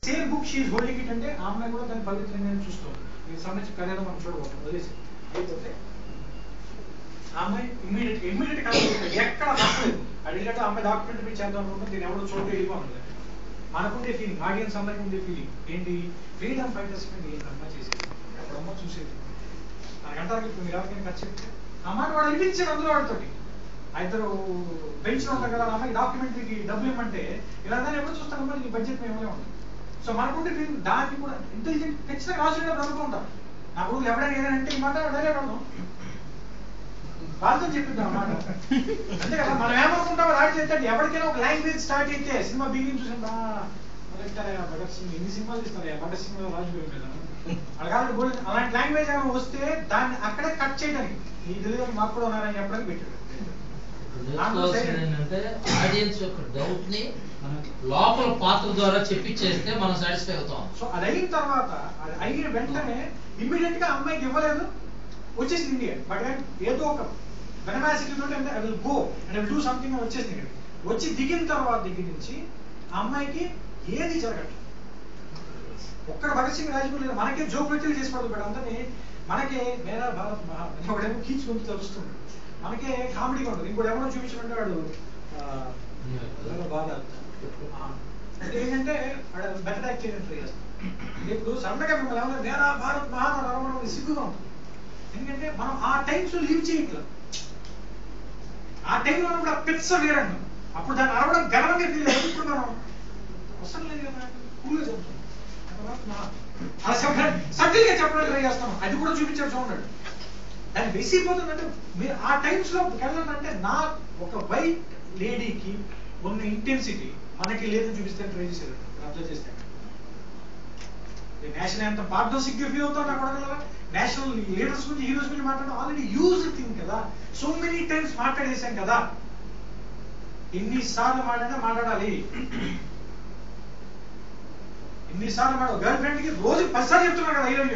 Same book she holding it అంటే ఆ అమ్మాయి కూడా దాన్ని పవిత్రంగా చూస్తుంది దీనికి సంబంధించి కథ ఏదో మనం చూడబోతున్నాం వదిలేసి అయిపోతే ఆ అమ్మాయి ఇమ్మీడియట్ ఇమ్మీడియట్ కథ ఎక్కడ తప్పలేదు అడిగినట్టు ఆ అమ్మాయి డాక్యుమెంట్ మీద చేద్దాం అనుకుంటే దీన్ని ఎవడో చోటు వెళ్ళిపోతుంది మనకుండే ఫీలింగ్ ఆడియన్స్ అందరికీ ఉండే ఫీలింగ్ ఏంటి ఫ్రీడమ్ ఫైటర్స్ మీద ఏంటి అమ్మాయి చేసేది ఎప్పుడమ్మో చూసేది మనకంటారు ఇప్పుడు మీరు ఎవరికైనా ఖర్చు చెప్తే ఆ మాట వాడు అనిపించాడు అందులో వాడితోటి ఆ ఇద్దరు బెంచ్ లో ఉంటారు కదా ఆ అమ్మాయి డాక్యుమెంటరీకి డబ్బులు ఇవ్వమంటే ఇలా దాన్ని ఎప్పుడు చూస్తాను మరి నీ బడ్జెట్ మేము ఇవ్వలేము సో మనకుంటే ఫీలింగ్ దాన్ని కూడా ఇంటెలిజెంట్ ఖచ్చితంగా రాజుగా అనుకుంటాం నా కొడుకు ఎవడైనా ఏదైనా అంటే ఈ మాట డైరెక్ట్ అడదాం వాళ్ళతో చెప్పిద్దాం అన్నమాట అంతే కదా మనం ఏమనుకుంటామో రాజు చేస్తే ఎవరికైనా ఒక లాంగ్వేజ్ స్టార్ట్ అయితే సినిమా బిగిన్ చూసాం బా మొదలెట్టారా భగత్ సింగ్ ఎన్ని సినిమాలు తీస్తారా భగత్ సింగ్ రాజు పేరు మీద అలా కాదు బోల్ అలాంటి లాంగ్వేజ్ ఏమైనా వస్తే దాన్ని అక్కడే కట్ చేయడానికి ఈ తెలుగు మాకు కూడా ఉన్నారని చెప్పడానికి పెట్టాడు నేర్చుకోవాల్సింది ఏంటంటే ఆడియన్స్ యొక్క డౌట్ ని లోపల పాత్ర ద్వారా చెప్పించేస్తే మనం సాటిస్ఫై అవుతాం సో అది అయిన తర్వాత అది అయిన వెంటనే ఇమ్మీడియట్ గా అమ్మాయికి ఇవ్వలేదు వచ్చేసి ఇండియా బట్ ఏదో ఒక వెనమాసిటీ తోటి అంటే I will go and I will do something వచ్చేసింది ఇక్కడ వచ్చి దిగిన తర్వాత దగ్గర నుంచి ఆ అమ్మాయికి ఏది జరగట్లేదు ఒక్కడ భగత్ సింగ్ రాజ్గురు లేదు మనకే జోక్ వ్యక్తులు చేసి పడుతుంది అందరినీ మనకే మేరా భారత్ మహా ఒకడేమో కీచు గొంతు తెలుస్తుంది మనకే కామెడీగా ఉంటుంది ఇంకోటి ఎవరో చూపించినట్టు వాడు ఆ, ఏదో బాధ ఆ, అంటే ఏంటంటే వాడు బెటర్ యాక్ట్ చేయడానికి ట్రై చేస్తాం ఇప్పుడు సడన్ గా మిమ్మల్ని ఏమన్నా నేరా భారత్ మహాన్ రమణ సిగ్గుగా ఉంటుంది ఎందుకంటే మనం ఆ టైమ్స్ లీవ్ చేయట్లేదు ఆ టైంలో ఉన్నప్పుడు ఆ పిచ్చ వేరండి అప్పుడు దాన్ని అరవడం గర్వంగా ఫీల్ అయ్యి ఇప్పుడు మనం అవసరం లేదు కదా కూల్గా చెప్తాం అలా చెప్పడం సటిల్ గా చెప్పడానికి ట్రై చేస్తాం అది కూడా చూపించాడు చూడండి దాన్ని వెసిపోతుందంటే మీరు ఆ టైమ్స్ లో వెళ్ళాలంటే నా ఒక వైట్ లేడీకి ఉన్న ఇంటెన్సిటీ మనకి లేదని చూపిస్తే ట్రై చేశారు అబ్జర్వ్ చేస్తే నేషనల్ ఎంత పార్ట్నో సిగ్గు ఫీల్ అవుతాం నా కొడగలరా నేషనల్ లీడర్స్ గురించి హీరోస్ గురించి మాట్లాడడం ఆల్రెడీ యూజ్ థింగ్ కదా సో మెనీ టైమ్స్ మాట్లాడేసాం కదా ఎన్నిసార్లు మాట్లాడినా మాట్లాడాలి ఎన్నిసార్లు మాట్లాడు గర్ల్ ఫ్రెండ్ కి రోజు పదిసార్లు చెప్తున్నారు కదా హీరోయిన్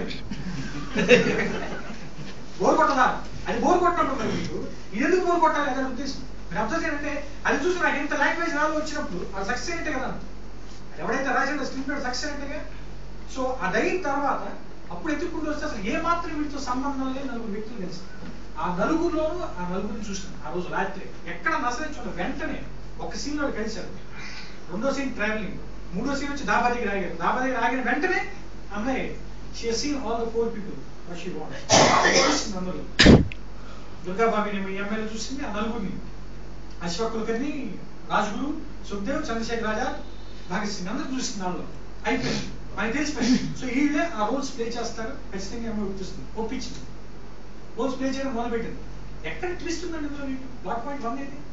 బోర్ కొట్టదా అది బోర్ కొట్టినప్పుడు మరి మీకు ఇది ఎందుకు బోర్ కొట్టాలి అదే ఉద్దేశం మీరు అబ్జర్వ్ చేయండి అది చూసి నాకు ఇంత లాంగ్వేజ్ రాదు వచ్చినప్పుడు అది సక్సెస్ ఏంటే కదా అది ఎవడైతే రాసిండో స్క్రీన్ ప్లే సక్సెస్ ఏంటగా సో అది అయిన తర్వాత అప్పుడు ఎత్తుకుంటూ వస్తే అసలు ఏ మాత్రం వీటితో సంబంధం లేని నలుగురు వ్యక్తులు తెలుసు ఆ నలుగురిలోనూ ఆ నలుగురిని చూసిన ఆ రోజు రాత్రి ఎక్కడ నసరించుకున్న వెంటనే ఒక సీన్ లో కలిశారు రెండో సీన్ ట్రావెలింగ్ మూడో సీన్ వచ్చి దాబా దగ్గర ఆగారు దాబా దగ్గర ఆగిన వెంటనే అమ్మాయి she seen all the four people she చూసింది అందరూ దుర్గాబాబిని ఈ అమ్మాయిలు చూసింది ఆ నలుగురిని అశ్వక్ కులకర్ణి రాజ్గురు సుఖ్దేవ్ చంద్రశేఖర్ రాజా భగత్ సింగ్ అందరూ చూసింది దానిలో అయిపోయింది మనకి తెలిసిపోయింది సో వీళ్ళే ఆ రోల్స్ ప్లే చేస్తారు ఖచ్చితంగా ఏమో ఒప్పిస్తుంది ఒప్పించింది రోల్స్ ప్లే చేయడం మొదలుపెట్టింది ఎక్కడ ట్విస్ట్ ఉందండి ఇందులో మీకు ప్లాట్ పాయింట్ వన్ ఏంటి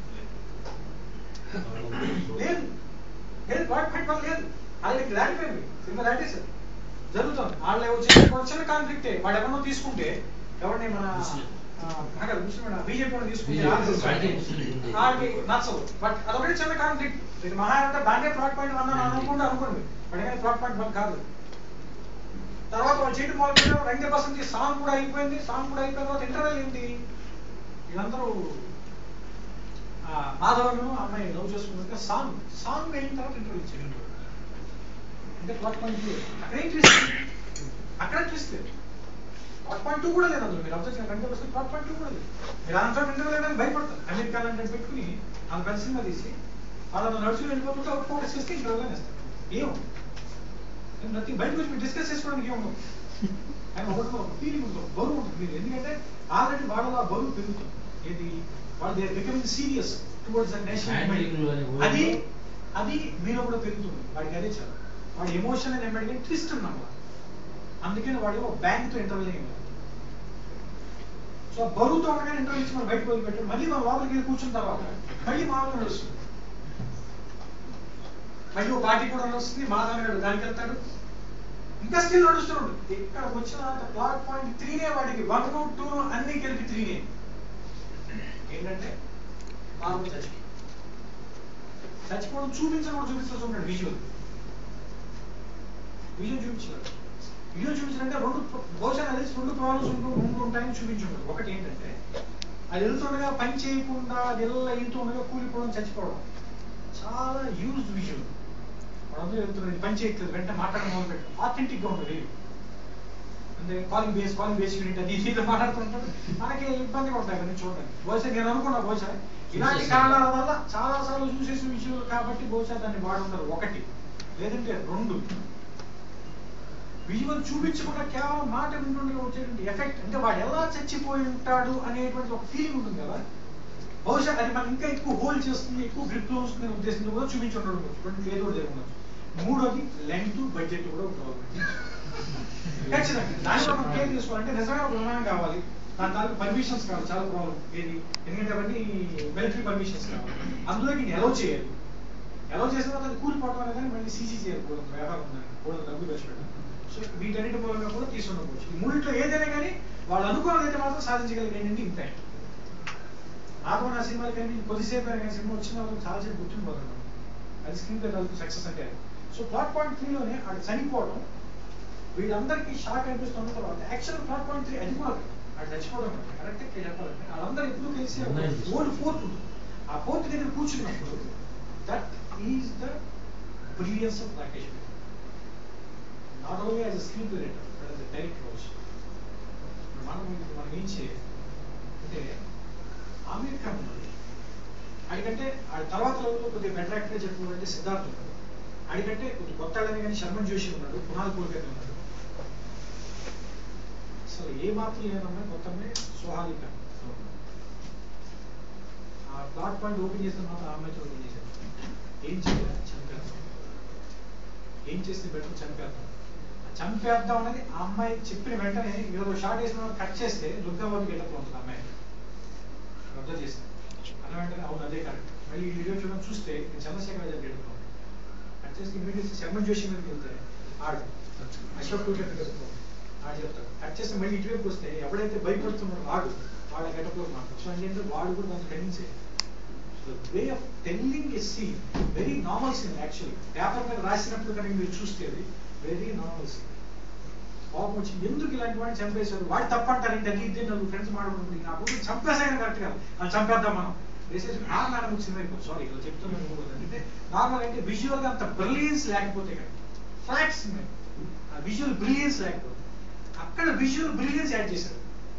లేదు లేదు ప్లాట్ పాయింట్ వన్ లేదు వాళ్ళకి దాటిపోయింది సినిమా దాటేశారు జరుగుతుంది వాళ్ళు వచ్చే ఒక చిన్న కాన్ఫ్లిక్టే వాడు ఎవరినో తీసుకుంటే ఎవరిని మన ముస్లిం బీజేపీ వాడిని తీసుకుంటే వాడికి ముస్లిం ఉంది. వాళ్ళకి నచ్చదు బట్ అదొకటి చిన్న కాన్ఫ్లిక్ట్ ఇది మహా అంటే దాన్నే ప్లాట్ పాయింట్ వన్ అని అనుకుంటే అనుకోండి బట్ కానీ ప్లాట్ పాయింట్ వన్ కాదు తర్వాత వాళ్ళు చేయడం మొదలు పెట్టారు రంగే బసంతి సాంగ్ కూడా అయిపోయింది సాంగ్ కూడా అయిపోయిన తర్వాత ఇంటర్వెల్ ఏంటి వీళ్ళందరూ ఆ, మాధవను అమ్మాయి లవ్ చేసుకున్నాక సాంగ్ సాంగ్ అయిన తర్వాత ఇంటర్వెల్ ఇచ్చారు అంటే ప్లాట్ పాయింట్ అక్కడే ట్విస్ట్ అక్కడ ట్విస్ట్ ప్లాట్ పాయింట్ టూ కూడా లేదు అందులో మీరు అబ్జర్వ్ చేయండి రంగే బసంతి ప్లాట్ పాయింట్ టూ కూడా లేదు మీరు అంతా ఇంటర్వెల్ వేయడానికి భయపడతారు అమెరికా లాంటి పెట్టుకుని అంత పెద్ద సినిమా తీసి వాళ్ళని నడుచుకుని వెళ్ళిపోతుంటే ఒక ఫోకస్ చేస్తే ఇంటర్వెల్ అని ఇస్తారు ఏమో నథింగ్ బయట గురించి మీరు డిస్కస్ చేసుకోవడానికి ఏముండదు ఆయన ఒకటి ఒక ఫీలింగ్ ఉంటుంది ఒక బరువు ఉంటుంది మీరు ఎందుకంటే ఆల్రెడీ వాళ్ళలో ఆ బరువు పెరుగుతుంది ఏది వాళ్ళు they becoming serious towards the Handling లో అనే నేషనల్ word. అది అది మీలో కూడా పెరుగుతుంది వాడికి అదే చాలు వాడి ఎమోషన్ అని ఎమ్మడిగా ట్విస్ట్ ఉన్నాం అందుకని వాడు ఒక బ్యాంక్ తో ఇంటర్వ్యూ అయ్యింది సో ఆ బరువుతో ఉండగానే ఇంటర్వ్యూ ఇచ్చి మనం బయటకు వదిలిపెట్టాం మళ్ళీ మనం లోపలికి వెళ్ళి కూర్చున్న తర్వాత మళ్ళీ మామూలుగా నడుస్తుంది మళ్ళీ ఓ పార్టీ కూడా నడుస్తుంది మాధవనాడు దానికి వెళ్తాడు ఇంకా స్టిల్ నడుస్తున్నాడు ఇక్కడ వచ్చిన తర్వాత ప్లాట్ పాయింట్ త్రీనే వాడికి వన్ టూ అన్ని కలిపి త్రీనే ఏంటంటే పాపం చచ్చిపోయి చచ్చిపోవడం చూపించడం కూడా చూపిస్తూ చూడండి విజువల్ విజువల్ చూపించాడు విజువల్ చూపించాలంటే రెండు ప్ర- బహుశా నాకు తెలిసి రెండు ప్రాబ్లమ్స్ ఉంటూ ఉంటూ ఉంటాయని చూపించుంటారు ఒకటి ఏంటంటే అది వెళ్తుండగా పని చేయకుండా అది ఎలా వెళ్తుండగా కూలిపోవడం చచ్చిపోవడం చాలా యూజ్డ్ విజువల్ వాళ్ళందరూ వెళ్తున్నారు పని చేయట్లేదు వెంటనే మాట్లాడడం మొదలు పెట్టారు ఆథెంటిక్ గా ఉండదు అంటే calling base calling base unit అది ఇది ఇది మాట్లాడుతుంటారు మనకి ఇబ్బందిగా ఉంటాయి అవన్నీ చూడడానికి బహుశా నేను అనుకున్నా బహుశా ఇలాంటి చూసేసాను. కారణాల వల్ల చాలా సార్లు చూసేసిన విషయాలు కాబట్టి బహుశా దాన్ని వాడుంటారు ఒకటి లేదంటే రెండు విజువల్ చూపించకుండా కేవలం మాట వింటుండే వచ్చేటువంటి ఎఫెక్ట్ అంటే వాడు ఎలా చచ్చిపోయి ఉంటాడు అనేటువంటి ఒక ఫీలింగ్ ఉంటుంది కదా బహుశా అది మనం ఇంకా ఎక్కువ హోల్డ్ చేస్తుంది ఎక్కువ గ్రిప్ లో వస్తుంది అనే ఉద్దేశంతో కూడా చూపించి ఉండడం రెండు ఏదో ఒకటి జరిగి ఉండొచ్చు మూడోది లెంగ్త్ బడ్జెట్ కూడా ఉండాలి ఖచ్చితంగా దాన్ని మనం కేర్ తీసుకోవాలంటే నిజంగా ఒక విమానం కావాలి దాని తాలూకు పర్మిషన్స్ కావాలి చాలా ప్రాబ్లం ఏది ఎందుకంటే అవన్నీ మిలిటరీ పర్మిషన్స్ కావాలి అందులో నేను ఎలవ్ చేయాలి ఎలవ్ చేసిన తర్వాత అది కూలిపోవడం అనేది మళ్ళీ సీసీ చేయాలి కూడా వ్యవహారం ఉందని కూడా డబ్బులు ఖర్చు పెట్టాలి సో వీటన్నిటి మూలంగా కూడా తీసుకుండకపోవచ్చు ఈ మూడిట్లో ఏదైనా కానీ వాళ్ళు అనుకున్నదైతే మాత్రం సాధించగలిగేది ఇంపాక్ట్ నాకు నా సినిమాలు కానీ కొద్దిసేపు అయినా కానీ సినిమా వచ్చిన వాళ్ళు చాలా సేపు గుర్తుండిపోతున్నాను అది స్క్రీన్ ప్లే తాలూకు సక్సెస్ అంటే సో ప్లాట్ పాయింట్ త్రీలోనే ఆడు చనిపోవడం వీళ్ళందరికీ షాక్ అనిపిస్తున్న తర్వాత యాక్చువల్ ప్లాట్ పాయింట్ త్రీ అది కూడా అది చచ్చిపోవడం కరెక్ట్ చెప్పాలంటే వాళ్ళందరూ ఎప్పుడు కలిసి ఓల్డ్ ఫోర్త్ ఉంటుంది ఆ ఫోర్త్ దగ్గర కూర్చున్నప్పుడు that is the brilliance of Rakesh not only as a screenplay writer but as a director also మనం ఇప్పుడు మనం ఏం చేయాలి అంటే ఆమీర్ ఖాన్ ఉన్నాడు అడికంటే ఆ తర్వాత లెవెల్లో కొద్దిగా బెటర్ యాక్టర్ చెప్పుకోవాలంటే సిద్ధార్థ్ ఉన్నాడు అడికంటే కొద్ది కొత్త వాళ్ళని కానీ శర్మన్ జోషి ఉన్నాడు కునాల్ కోల్కర్ ఉన్నాడు అసలు ఏ మాత్రం లేదన్నా కొత్త సుహాలి ఖాన్ ఆ ప్లాట్ పాయింట్ ఓపెన్ చేస్తే మాత్రం ఆ అమ్మాయితో ఓపెన్ చేశారు ఏం చేయాలి చంపేద్దాం ఏం చేస్తే బెటర్ చంపేద్దాం ఆ చంపేద్దాం అనేది ఆ అమ్మాయి చెప్పిన వెంటనే ఏదో షార్ట్ వేసిన కట్ చేస్తే దుర్గాబాబు గెటప్లో ఉంటుంది ఆ అమ్మాయి అబ్జర్వ్ చేస్తే అన్న వెంటనే అవును అదే కరెక్ట్ మళ్ళీ ఈ వీడియో చూడడం చూస్తే నేను చంద్రశేఖర్ గారు గెటప్లో కట్ చేసి ఇమీడియట్ శర్మన్ జోషి మీదకి వెళ్తే ఆడు అశోక్ టూ గెటప్ ఆడు చెప్తాడు కట్ చేస్తే మళ్ళీ ఇటువైపు వస్తే ఎవడైతే భయపడుతున్నాడో ఆడు వాళ్ళ గెటప్లో మాట్లాడు సో అంటే వాడు కూడా దాన్ని ఖండించే the way of telling a scene, very normal scene actually. Paper మీద రాసినప్పుడు కనుక మీరు చూస్తే అది వెరీ నార్మల్ సీన్ కోపం వచ్చి ఎందుకు ఇలాంటి వాడిని చంపేశారు వాడు తప్పంటారు ఏంటి అది ఇది నలుగురు ఫ్రెండ్స్ మాట్లాడుకుంటుంది నా కూతురు చంపేసాయని కరెక్ట్ కాదు అది చంపేద్దాం మనం వేసేసి ఆ మేడం వచ్చింది అయిపోతుంది సారీ ఇలా చెప్తున్నాను అంటే నార్మల్ అంటే విజువల్ గా అంత బ్రిలియన్స్ లేకపోతే కదా ఫ్లాట్స్ ఆ విజువల్ బ్రిలియన్స్ లేకపోతే అక్కడ విజువల్ బ్రిలియన్స్ యాడ్ చేశారు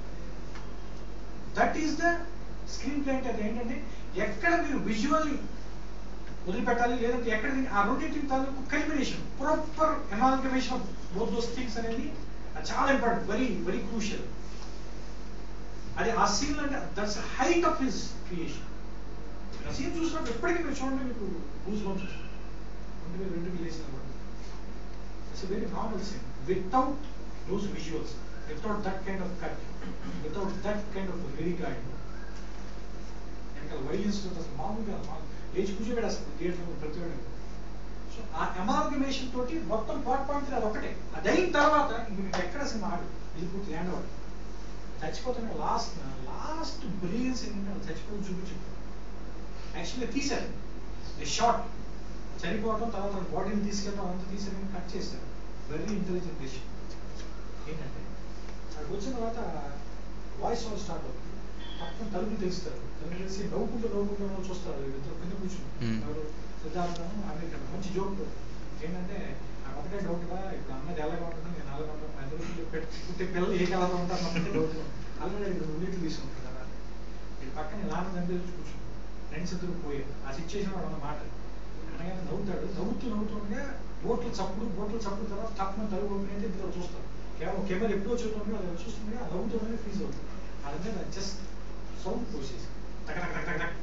that is the screenplay అంటే అది ఏంటంటే ఎక్కడ మీరు విజువల్ వదిలిపెట్టాలి లేదంటే ఎక్కడ దీన్ని- ఆ రెండింటి తాలూకు culmination proper amalgamation of both those things అనేది అది చాలా ఇంపార్టెంట్ వెరీ వెరీ క్రూషియల్ అది ఆ సీన్ అంటే that's height of his creation ఆ సీన్ చూసినప్పుడు ఎప్పటికీ మీరు చూడండి మీకు బూజ్ లో చూస్తారు రెండు వేల రెండుకి లేచిన it's very normal scene without those visuals without that kind of cut without that kind of very god వెనకాల వైలెన్స్ అసలు మామూలుగా మా- లేచి కూర్చోబెట్టి అసలు థియేటర్ ప్రతి వాడు సో ఆ అమాల్గమేషన్ తోటి మొత్తం ప్లాట్ పాయింట్ అది ఒకటే అది అయిన తర్వాత ఇంక మీకు ఎక్కడ సినిమా ఆడు ఇది పూర్తి ల్యాండ్ అవ్వదు చచ్చిపోతున్న లాస్ట్ లాస్ట్ బ్రిలియన్స్ ఏంటంటే వాళ్ళు చచ్చిపోయి చూపించు యాక్చువల్గా తీశారు షార్ట్ చనిపోవడం తర్వాత బాడీని తీసుకెళ్ళడం అంతా తీసారని కట్ చేశారు వెరీ ఇంటెలిజెంట్ డిసిషన్ ఏంటంటే అక్కడికి వచ్చిన తర్వాత వాయిస్ ఆల్ స్టార్ట్ అవుతుంది పక్కన తలుపు తెలుస్తారు తలుపు తెలిసి నవ్వుకుంటూ నవ్వుకుంటూ నవ్వు చూస్తారు ఇద్దరు కింద కూర్చుని Hmm. ఎవరు సిద్ధార్థం అమెరికన్ మంచి జోక్ ఏంటంటే నాకు ఒకటే డౌట్ గా ఇప్పుడు అమ్మాయి ఎలాగా ఉంటుంది నేను అలాగా ఉంటాను అందరూ పుట్టే పిల్లలు ఏ కలర్ ఉంటారు అంటే డౌట్ అలాగే ఇప్పుడు ఉన్నిట్లు తీసుకుంటారు కదా ఇది పక్కన ఇలానే కనిపించి కూర్చుంటారు ఫ్రెండ్స్ ఇద్దరు పోయారు ఆ సిచ్యువేషన్ వాడు అన్నమాట అనగానే నవ్వుతాడు నవ్వుతూ నవ్వుతుండగా బోట్లు చప్పుడు బోట్లు చప్పుడు తర్వాత తప్పని తలుపు ఓపెన్ అయితే ఇద్దరు చూస్తారు కేవలం కెమెరా ఎప్పుడో చూస్తుంటే అది చూస్తుంటే ఆ నవ్వుతూనే ఫీజ్ అవుతుంది అదే జస్ట్ సౌండ్ పోసేసి టక్ టక్ టక్ టక్ టక్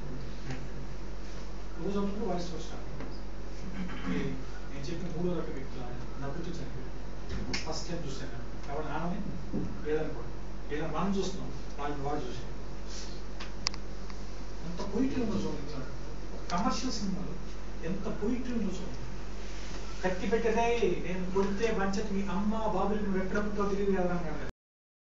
రోజు అవుతుంది వాయిస్ స్టార్ట్ నేను చెప్పిన మూడో రకం వ్యక్తులు నవ్వుతూ చనిపోయారు ఫస్ట్ టైం చూశాను కాబట్టి నాన్నని ఏదైనా కూడా ఏదైనా మనం చూస్తున్నాం వాళ్ళని వాడు చూసాం ఎంత పొయిటరీ ఉందో చూడండి కమర్షియల్ సినిమాలు ఎంత పొయిటరీ ఉందో చూడండి కత్తి పెట్టేదే నేను కొడితే మంచతి మీ అమ్మ బాబులు నువ్వు ఎక్కడ పుట్టావు తెలియదు కదా అన్నాడు